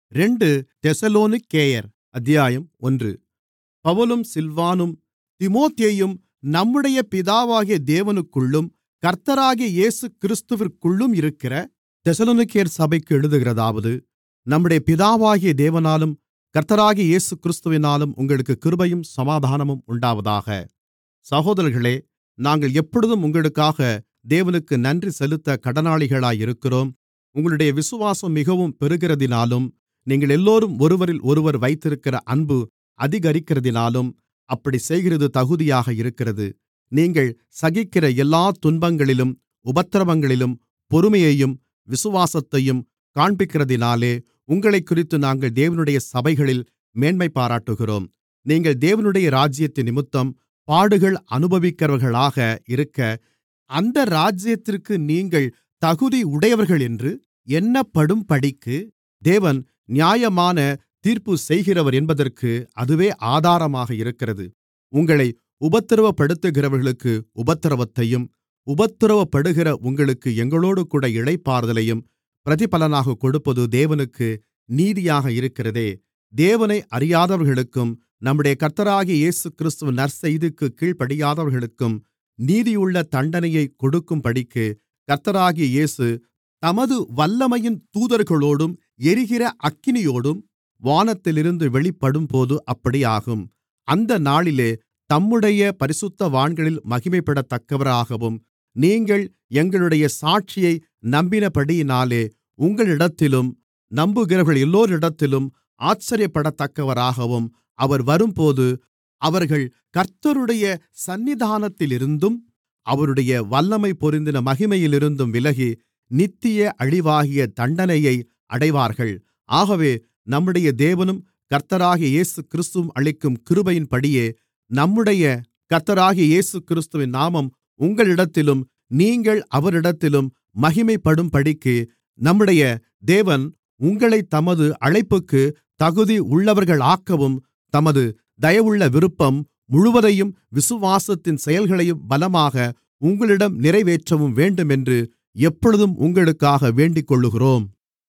ரெண்டு தெசலோனிக்கேயர் அத்தியாயம் ஒன்று பவுலும் சில்வானும் தீமோத்தேயும் நம்முடைய பிதாவாகிய தேவனுக்குள்ளும் கர்த்தராகிய இயேசுகிறிஸ்துவிற்குள்ளும் இருக்கிற தெசலோனிக்கேயர் சபைக்கு எழுதுகிறதாவது நம்முடைய பிதாவாகிய தேவனாலும் கர்த்தராகிய இயேசுகிறிஸ்துவினாலும் உங்களுக்கு கிருபையும் சமாதானமும் உண்டாவதாக சகோதரர்களே நாங்கள் எப்பொழுதும் உங்களுக்காக தேவனுக்கு நன்றி செலுத்த கடனாளிகளாயிருக்கிறோம் உங்களுடைய விசுவாசம் மிகவும் பெருகிறதினாலும் நீங்களெல்லோரும் ஒருவரிலொருவர் வைத்திருக்கிற அன்பு அதிகரிக்கிறதினாலும் அப்படிச் செய்கிறது தகுதியாக இருக்கிறது நீங்கள் சகிக்கிற எல்லாத் துன்பங்களிலும் உபத்திரவங்களிலும் பொறுமையையும் விசுவாசத்தையும் காண்பிக்கிறதினாலே உங்களைக்குறித்து நாங்கள் தேவனுடைய சபைகளில் மேன்மைபாராட்டுகிறோம் நீங்கள் தேவனுடைய ராஜ்யத்தினிமித்தம் பாடுகள் அனுபவிக்கிறவர்களாக இருக்க அந்த ராஜ்யத்திற்கு நீங்கள் தகுதியுடையவர்களென்று எண்ணப்படும்படிக்கு தேவன் நியாயமான தீர்ப்பு செய்கிறவர் என்பதற்கு அதுவே ஆதாரமாக இருக்கிறது உங்களை உபத்திரவப்படுத்துகிறவர்களுக்கு உபத்திரவத்தையும் உபத்திரவப்படுகிற உங்களுக்கு எங்களோடுகூட இளைப்பாறுதலையும் பிரதிபலனாகக் கொடுப்பது தேவனுக்கு நீதியாக இருக்கிறதே தேவனை அறியாதவர்களுக்கும் நம்முடைய கர்த்தராகிய இயேசுகிறிஸ்துவின் நற்செய்திக்குக் கீழ்ப்படியாதவர்களுக்கும் நீதியுள்ள தண்டனையைக் கொடுக்கும்படிக்கு கர்த்தராகிய இயேசு தமது வல்லமையின் தூதர்களோடும் எரிகிற அக்கினியோடும் வானத்திலிருந்து வெளிப்படும்போது அப்படியாகும் அந்த நாளிலே தம்முடைய பரிசுத்தவான்களில் மகிமைப்படத்தக்கவராகவும் நீங்கள் எங்களுடைய சாட்சியை நம்பினபடியினாலே உங்களிடத்திலும் நம்புகிறவர்களெல்லோரிடத்திலும் ஆச்சரியப்படத்தக்கவராகவும் அவர் வரும்போது அவர்கள் கர்த்தருடைய சந்நிதானத்திலிருந்தும் அவருடைய வல்லமை பொருந்தின மகிமையிலிருந்தும் விலகி நித்திய அழிவாகிய தண்டனையை அடைவார்கள் ஆகவே நம்முடைய தேவனும் கர்த்தராகிய இயேசுகிறிஸ்துவும் அளிக்கும் கிருபையின்படியே நம்முடைய கர்த்தராகிய இயேசுகிறிஸ்துவின் நாமம் உங்களிடத்திலும் நீங்கள் அவரிடத்திலும் மகிமைப்படும்படிக்கு நம்முடைய தேவன் உங்களைத் தமது அழைப்புக்கு தகுதி உள்ளவர்களாக்கவும் தமது தயவுள்ள விருப்பம் முழுவதையும் விசுவாசத்தின் செயல்களையும் பலமாக உங்களிடம் நிறைவேற்றவும் வேண்டுமென்று எப்பொழுதும் உங்களுக்காக வேண்டிக்கொள்ளுகிறோம்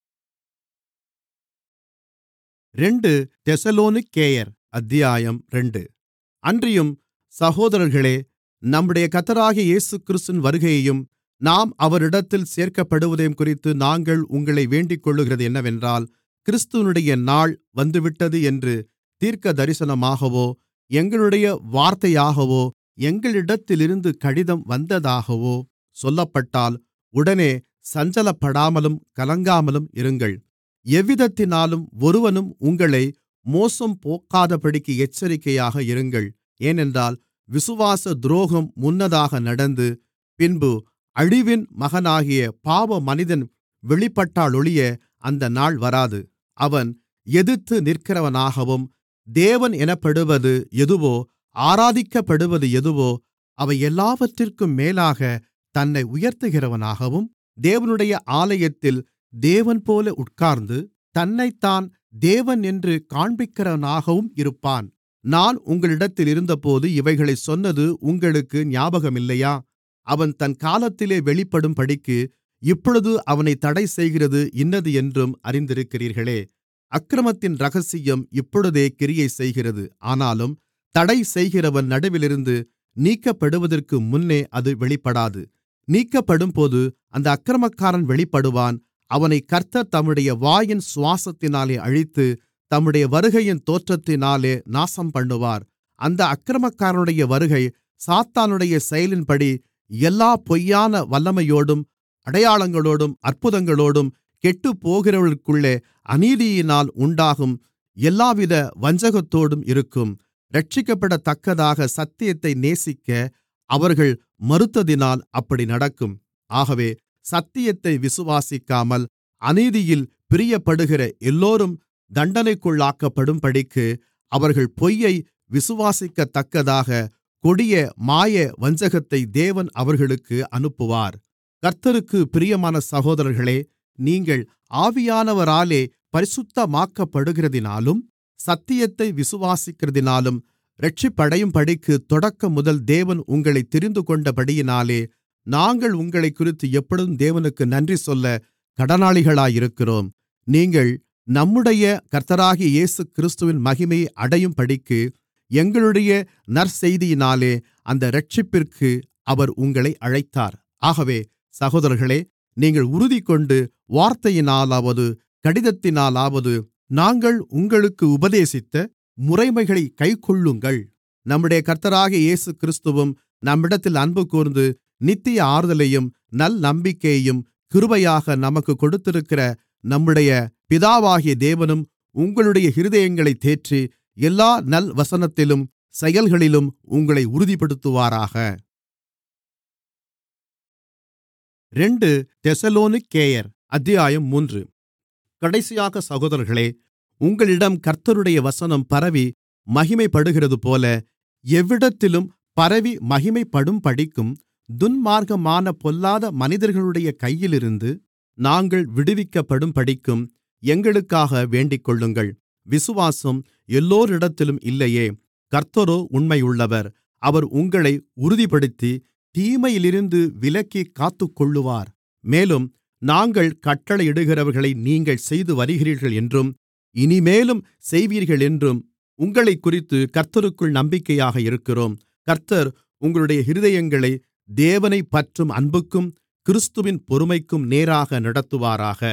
ரெண்டு தெசலோனிக்கேயர் அத்தியாயம் ரெண்டு அன்றியும் சகோதரர்களே நம்முடைய கர்த்தராகிய இயேசுகிறிஸ்துவின் வருகையையும் நாம் அவரிடத்தில் சேர்க்கப்படுவதையும் குறித்து நாங்கள் உங்களை வேண்டிக்கொள்ளுகிறது என்னவென்றால் கிறிஸ்துவனுடைய நாள் வந்துவிட்டது என்று தீர்க்கதரிசனமாகவோ எங்களுடைய வார்த்தையாகவோ எங்களிடத்திலிருந்து கடிதம் வந்ததாகவோ சொல்லப்பட்டால் உடனே சஞ்சலப்படாமலும் கலங்காமலும் இருங்கள் எவ்விதத்தினாலும் ஒருவனும் உங்களை மோசம் போக்காதபடிக்கு எச்சரிக்கையாக இருங்கள் ஏனென்றால் விசுவாச துரோகம் முன்னதாக நடந்து பின்பு அழிவின் மகனாகிய பாவ மனிதன் வெளிப்பட்டாலொழிய அந்த நாள் வராது அவன் எதிர்த்து நிற்கிறவனாகவும் தேவன் எனப்படுவது எதுவோ ஆராதிக்கப்படுவது எதுவோ அவை எல்லாவற்றிற்கும் மேலாக தன்னை உயர்த்துகிறவனாகவும் தேவனுடைய ஆலயத்தில் தேவன்போல உட்கார்ந்து தன்னைத்தான் தேவன் என்று காண்பிக்கிறவனாகவும் இருப்பான் நான் உங்களிடத்தில் இருந்தபோது இவைகளைச் சொன்னது உங்களுக்கு ஞாபகமில்லையா அவன் தன் காலத்திலே வெளிப்படும்படிக்கு இப்பொழுது அவனை தடை செய்கிறது இன்னது என்றும் அறிந்திருக்கிறீர்களே அக்கிரமத்தின் இரகசியம் இப்பொழுதே கிரியை செய்கிறது ஆனாலும் தடை செய்கிறவன் நடுவிலிருந்து நீக்கப்படுவதற்கு முன்னே அது வெளிப்படாது நீக்கப்படும்போது அந்த அக்கிரமக்காரன் வெளிப்படுவான் அவனை கர்த்தர் தம்முடைய வாயின் சுவாசத்தினாலே அழித்து தம்முடைய வருகையின் தோற்றத்தினாலே நாசம்பண்ணுவார் அந்த அக்கிரமக்காரனுடைய வருகை சாத்தானுடைய செயலின்படி எல்லா பொய்யான வல்லமையோடும் அடையாளங்களோடும் அற்புதங்களோடும் கெட்டுப்போகிறவர்களுக்குள்ளே அநீதியினால் உண்டாகும் எல்லாவித வஞ்சகத்தோடும் இருக்கும் இரட்சிக்கப்படத்தக்கதாக சத்தியத்தை நேசிக்க அவர்கள் மறுத்ததினால் அப்படி நடக்கும் ஆகவே சத்தியத்தை விசுவாசிக்காமல் அநீதியில் பிரியப்படுகிற எல்லோரும் தண்டனைக்குள்ளாக்கப்படும்படிக்கு அவர்கள் பொய்யை விசுவாசிக்கத்தக்கதாக கொடிய மாய வஞ்சகத்தை தேவன் அவர்களுக்கு அனுப்புவார் கர்த்தருக்கு பிரியமான சகோதரர்களே நீங்கள் ஆவியானவராலே பரிசுத்தமாக்கப்படுகிறதினாலும் சத்தியத்தை விசுவாசிக்கிறதினாலும் இரட்சிப்படையும்படிக்கு தொடக்கமுதல் தேவன் உங்களைத் தெரிந்துகொண்டபடியினாலே நாங்கள் உங்களைக்குறித்து எப்பொழுதும் தேவனுக்கு நன்றி சொல்ல கடனாளிகளாயிருக்கிறோம் நீங்கள் நம்முடைய கர்த்தராகிய இயேசுகிறிஸ்துவின் மகிமையை அடையும்படிக்கு எங்களுடைய நற்செய்தியினாலே அந்த இரட்சிப்பிற்கு அவர் உங்களை அழைத்தார் ஆகவே சகோதரர்களே நீங்கள் உறுதிகொண்டு வார்த்தையினாலாவது கடிதத்தினாலாவது நாங்கள் உங்களுக்கு உபதேசித்த முறைமைகளைக் கைக்கொள்ளுங்கள் நம்முடைய கர்த்தராகிய இயேசுகிறிஸ்துவும் நம்மிடத்தில் அன்புகூர்ந்து நித்திய ஆறுதலையும் நல்நம்பிக்கையையும் கிருபையாக நமக்குக் கொடுத்திருக்கிற நம்முடைய பிதாவாகிய தேவனும் உங்களுடைய இருதயங்களைத் தேற்றி எல்லா நல்வசனத்திலும் செயல்களிலும் உங்களை உறுதிப்படுத்துவாராக ரெண்டு தெசலோனிக்கேயர் அத்தியாயம் மூன்று கடைசியாக சகோதரர்களே உங்களிடம் கர்த்தருடைய வசனம் பரவி மகிமைப்படுகிறதுபோல எவ்விடத்திலும் பரவி மகிமைப்படும்படிக்கும் துன்மார்க்கமான பொல்லாத மனிதர்களுடைய கையிலிருந்து நாங்கள் விடுவிக்கப்படும்படிக்கும் எங்களுக்காக வேண்டிக்கொள்ளுங்கள் விசுவாசம் எல்லோரிடத்திலும் இல்லையே கர்த்தரோ உண்மையுள்ளவர் அவர் உங்களை உறுதிப்படுத்தி தீமையிலிருந்து விலக்கிக் காத்துக்கொள்ளுவார் மேலும் நாங்கள் கட்டளையிடுகிறவர்களை நீங்கள் செய்து வருகிறீர்கள் என்றும் இனிமேலும் செய்வீர்கள் என்றும் உங்களைக்குறித்து கர்த்தருக்குள் நம்பிக்கையாக இருக்கிறோம் கர்த்தர் உங்களுடைய இருதயங்களை தேவனைப் பற்றும் அன்புக்கும் கிறிஸ்துவின் பொறுமைக்கும் நேராக நடத்துவாராக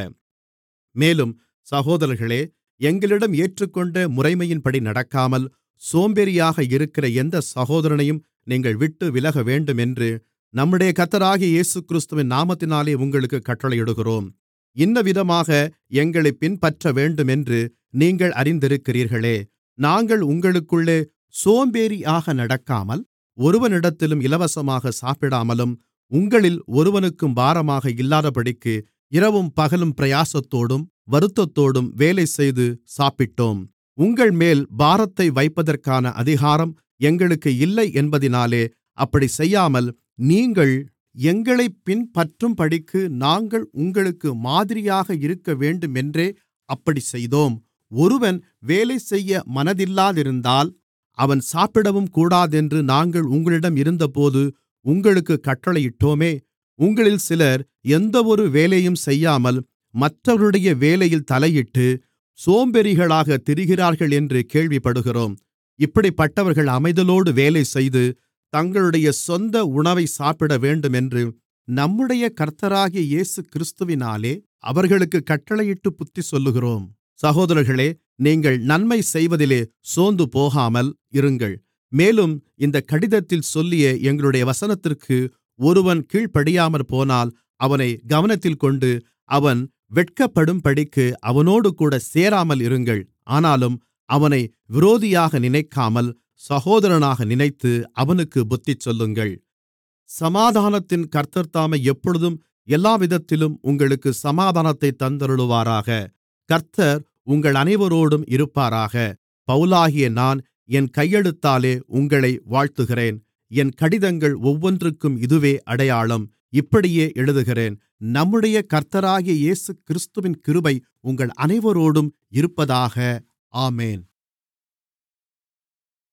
மேலும் சகோதரர்களே எங்களிடம் ஏற்றுக்கொண்ட முறைமையின்படி நடக்காமல் சோம்பேறியாக இருக்கிற எந்த சகோதரனையும் நீங்கள் விட்டு விலக வேண்டும் என்று நம்முடைய கர்த்தராகிய இயேசுகிறிஸ்துவின் நாமத்தினாலே உங்களுக்கு கட்டளையிடுகிறோம் இன்னவிதமாக எங்களைப் பின்பற்ற வேண்டுமென்று நீங்கள் அறிந்திருக்கிறீர்களே நாங்கள் உங்களுக்குள்ளே சோம்பேறியாக நடக்காமல் ஒருவனிடத்திலும் இலவசமாக சாப்பிடாமலும் உங்களில் ஒருவனுக்கும் பாரமாக இல்லாதபடிக்கு இரவும் பகலும் பிரயாசத்தோடும் வருத்தத்தோடும் வேலைசெய்து சாப்பிட்டோம் உங்கள்மேல் பாரத்தை வைப்பதற்கான அதிகாரம் எங்களுக்கு இல்லை என்பதினாலே அப்படிச் செய்யாமல் நீங்கள் எங்களைப் பின்பற்றும்படிக்கு நாங்கள் உங்களுக்கு மாதிரியாக இருக்கவேண்டுமென்றே அப்படிச் செய்தோம் ஒருவன் வேலைசெய்ய மனதில்லாதிருந்தால் அவன் சாப்பிடவும் கூடாதென்று நாங்கள் உங்களிடம் இருந்தபோது உங்களுக்குக் கட்டளையிட்டோமே உங்களில் சிலர் எந்தவொரு வேலையும் செய்யாமல் மற்றவர்களுடைய வேலையில் தலையிட்டு சோம்பேறிகளாகத் திரிகிறார்கள் என்று கேள்விப்படுகிறோம் இப்படிப்பட்டவர்கள் அமைதலோடு வேலைசெய்து தங்களுடைய சொந்த உணவை சாப்பிடவேண்டுமென்று நம்முடைய கர்த்தராகிய இயேசுகிறிஸ்துவினாலே அவர்களுக்குக் கட்டளையிட்டுப் புத்திசொல்லுகிறோம் சகோதரர்களே நீங்கள் நன்மை செய்வதிலே சோர்ந்துபோகாமல் இருங்கள் மேலும் இந்தக் கடிதத்தில் சொல்லிய எங்களுடைய வசனத்திற்கு ஒருவன் கீழ்ப்படியாமற்போனால் அவனை கவனத்தில் கொண்டு அவன் வெட்கப்படும்படிக்கு அவனோடுகூட சேராமல் இருங்கள் ஆனாலும் அவனை விரோதியாக நினைக்காமல் சகோதரனாக நினைத்து அவனுக்குப் புத்திசொல்லுங்கள் சமாதானத்தின் கர்த்தர்தாமே எப்பொழுதும் எல்லாவிதத்திலும் உங்களுக்கு சமாதானத்தைத் தந்தருளுவாராக கர்த்தர் உங்கள் அனைவரோடும் இருப்பாராக பவுலாகிய நான் என் கையெழுத்தாலே உங்களை வாழ்த்துகிறேன் என் கடிதங்கள் ஒவ்வொன்றுக்கும் இதுவே அடையாளம் இப்படியே எழுதுகிறேன் நம்முடைய கர்த்தராகிய இயேசுகிறிஸ்துவின் கிருபை உங்கள் அனைவரோடும் இருப்பதாக ஆமென்